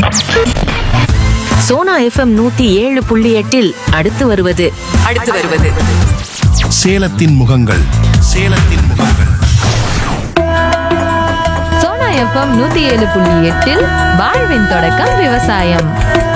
Sona FM நூத்தி ஏழு புள்ளி எட்டில் அடுத்து வருவது அடுத்து வருவது சேலத்தின் முகங்கள் சேலத்தின் முகங்கள் சோனா எஃப்எம் நூத்தி ஏழு புள்ளி எட்டில் வாழ்வின் தொடக்கம் விவசாயம்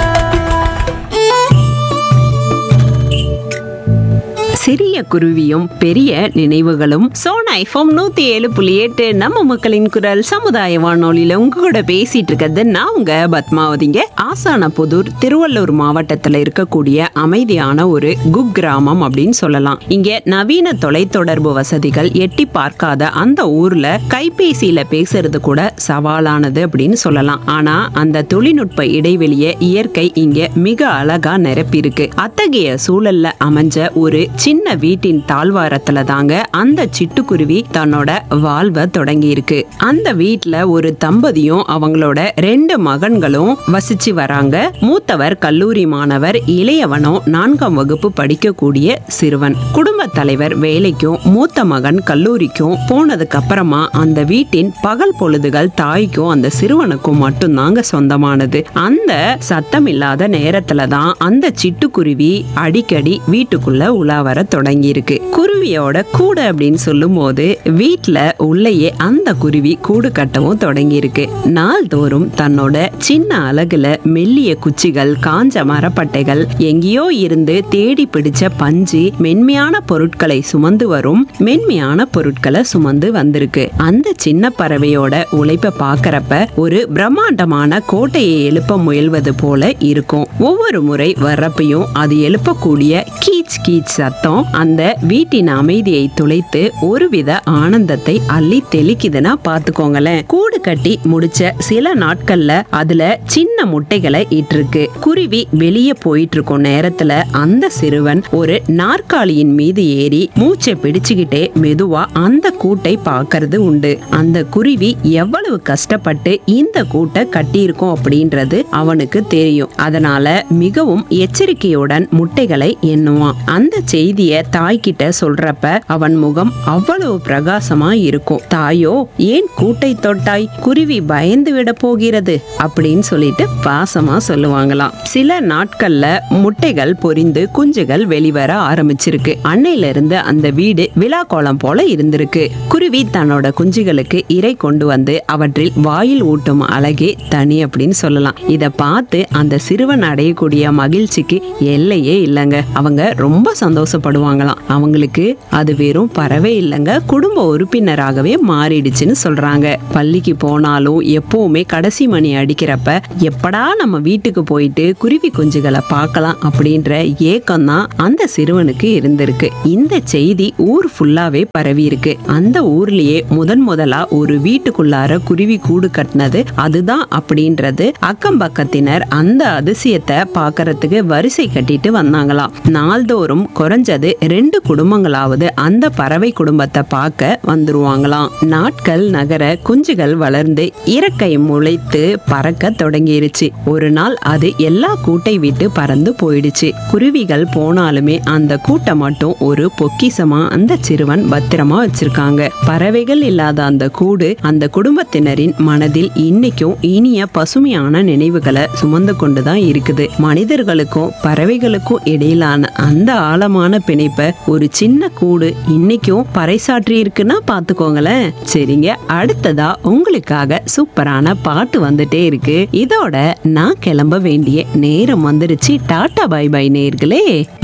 சிறிய குருவியும் பெரிய நினைவுகளும் சோனா எஃப்எம் நூத்தி ஏழு புள்ளி எட்டு நம்ம மக்களின் குரல் சமுதாய வானொலியில உங்க கூட பேசிட்டு இருக்கிறது நான் உங்க பத்மாவதிங்க ஆசானபுதூர் திருவள்ளூர் மாவட்டத்துல இருக்கக்கூடிய அமைதியான ஒரு குக்கிராமம் அப்படின்னு சொல்லலாம் இங்க நவீன தொலைத்தொடர்பு வசதிகள் எட்டி பார்க்காத அந்த ஊர்ல கைபேசியில பேசுறது கூட சவாலானது அப்படின்னு சொல்லலாம் ஆனா அந்த தொழில்நுட்ப இடைவெளியை இயற்கை இங்க மிக அழகா நிரப்பியிருக்கு அத்தகைய சூழல்ல அமைஞ்ச ஒரு சின்ன வீட்டின் தாழ்வாரத்துல தாங்க அந்த சிட்டுக்குருவி தன்னோட வாழ்வை தொடங்கி இருக்கு அந்த வீட்ல ஒரு தம்பதியும் அவங்களோட ரெண்டு மகன்களும் வசிச்சு வராங்க மூத்தவர் கல்லூரி மாணவர் இளையவனோ நான்காம் வகுப்பு படிக்கக்கூடிய சிறுவன் குடும்ப தலைவர் வேலைக்கும் மூத்த மகன் கல்லூரிக்கும் போனதுக்கு அப்புறமா அந்த வீட்டின் பகல் பொழுதுகள் தாய்க்கும் அந்த சிறுவனுக்கும் மட்டும்தாங்க சொந்தமானது அந்த சத்தம் இல்லாத நேரத்துல தான் அந்த சிட்டுக்குருவி அடிக்கடி வீட்டுக்குள்ள உலா வர தொடங்கி இருக்கு குருவியோட கூடு அப்படின்னு சொல்லும் போது வீட்டுல உள்ளேயே அந்த குருவி கூடு கட்டவும் தொடங்கி இருக்கு நாள்தோறும் தன்னோட சின்ன அலகுல மெல்லிய குச்சிகள் காஞ்ச மரப்பட்டைகள் எங்கேயோ இருந்து தேடி பிடிச்ச பஞ்சு மென்மையான பொருட்களை சுமந்து வரும் மென்மையான பொருட்களை சுமந்து வந்திருக்கு அந்த சின்ன பறவையோட உழைப்பை பார்க்கறப்ப ஒரு பிரம்மாண்டமான கோட்டையை எழுப்ப முயல்வது போல இருக்கும் ஒவ்வொரு முறை வர்றப்பையும் அது எழுப்பக்கூடிய கீச் கீச் சத்தம் அந்த வீட்டின் அமைதியை துளைத்து ஒருவித ஆனந்தத்தை அள்ளி தெளிக்குதுன்னா பாத்துக்கோங்களேன் கூடு கட்டி முடிச்ச சில நாட்கள்ல அதுல சின்ன முட்டைகளை இட்டிருக்கு குருவி வெளியே போயிட்டு இருக்கும் நேரத்துல அந்த சிறுவன் ஒரு நாற்காலியின் மீது ஏறி மூச்சை பிடிச்சுக்கிட்டே மெதுவா அந்த கூட்டை பார்க்கறது உண்டு அந்த குருவி எவ்வளவு கஷ்டப்பட்டு இந்த கூட்டை கட்டியிருக்கோம் அப்படின்றது அவனுக்கு தெரியும் அதனால மிகவும் எச்சரிக்கையுடன் முட்டைகளை எண்ணுவான் அந்த செய்திய தாய்கிட்ட சொல்றப்ப அவன் முகம் அவ்வளவு பிரகாசமா இருக்கும் தாயோ ஏன் கூட்டை தொட்டாய் குருவி பயந்து விட போகிறது அப்படின்னு சொல்லிட்டு பாசமா சொல்லுவாங்களாம் சில நாட்கள்ல முட்டைகள் பொரிந்து குஞ்சுகள் வெளிவர ஆரம்பிச்சிருக்கு அன்னையில இருந்து அந்த வீடு விழா கோலம் போல இருந்திருக்கு குருவி தன்னோட குஞ்சுகளுக்கு இறை கொண்டு வந்து அவற்றில் வாயில் ஊட்டும் அழகே தனி அப்படின்னு சொல்லலாம் இத பார்த்து அந்த சிறுவன் அடையக்கூடிய மகிழ்ச்சிக்கு எல்லையே இல்லைங்க அவங்க ரொம்ப சந்தோஷப்படுவாங்களாம் அவங்களுக்கு அது வெறும் பறவை இல்லைங்க குடும்ப உறுப்பினராகவே மாறிடுச்சுன்னு சொல்றாங்க பள்ளிக்கு போனாலும் எப்பவுமே கடைசி மணி அடிக்கிறப்ப எப்படா நம்ம வீட்டுக்கு போயிட்டு குருவி குஞ்சுகளை பார்க்கலாம் அப்படின்ற ஏக்கம் தான் அந்த சிறுவனுக்கு இருந்திருக்கு இந்த செய்தி ஊர் ஃபுல்லாவே பரவி இருக்கு அந்த ஊர்லயே முதன் முதலா ஒரு வீட்டுக்குள்ளார குருவி கூடு கட்டினது அதுதான் அப்படின்றது அக்கம் பக்கத்தினர் அந்த அதிசயத்தை பார்க்கறதுக்கு வரிசை கட்டிட்டு வந்தாங்களாம் நாள்தோறும் குறைஞ்சது ரெண்டு குடும்பங்களாவது அந்த பறவை குடும்பத்தை பார்க்க வந்துருவாங்களாம் நாட்கள் நகர குஞ்சுகள் வளர்ந்து இறக்கை முளைத்து பறக்க தொடங்கிருச்சு ஒரு நாள் அது எல்லா கூட்டை விட்டு பறந்து போயிடுச்சு குருவிகள் போனாலுமே அந்த கூட்டை மட்டும் ஒரு பொக்கிசமா அந்த சிறுவன் பத்திரமா வச்சிருக்காங்க பறவைகள் இல்லாத அந்த கூடு அந்த குடும்பத்தினரின் மனதில் இன்னைக்கும் இனிய பசுமையான நினைவுகளை சுமந்து கொண்டுதான் இருக்குது மனிதர்களுக்கும் பறவைகளுக்கும் இடையிலான அந்த ஆழமான பிணைப்பை ஒரு சின்ன கூடு இன்னைக்கும் பறைசாற்றி இருக்குன்னா பாத்துக்கோங்களேன் சரிங்க அடுத்ததா உங்களுக்காக சூப்பரான பாட்டு வந்துட்டே இருக்கு இதோட நான் கிளம்ப வேண்டிய நேரம் வந்துருச்சு டாடா பை பை நேர்களே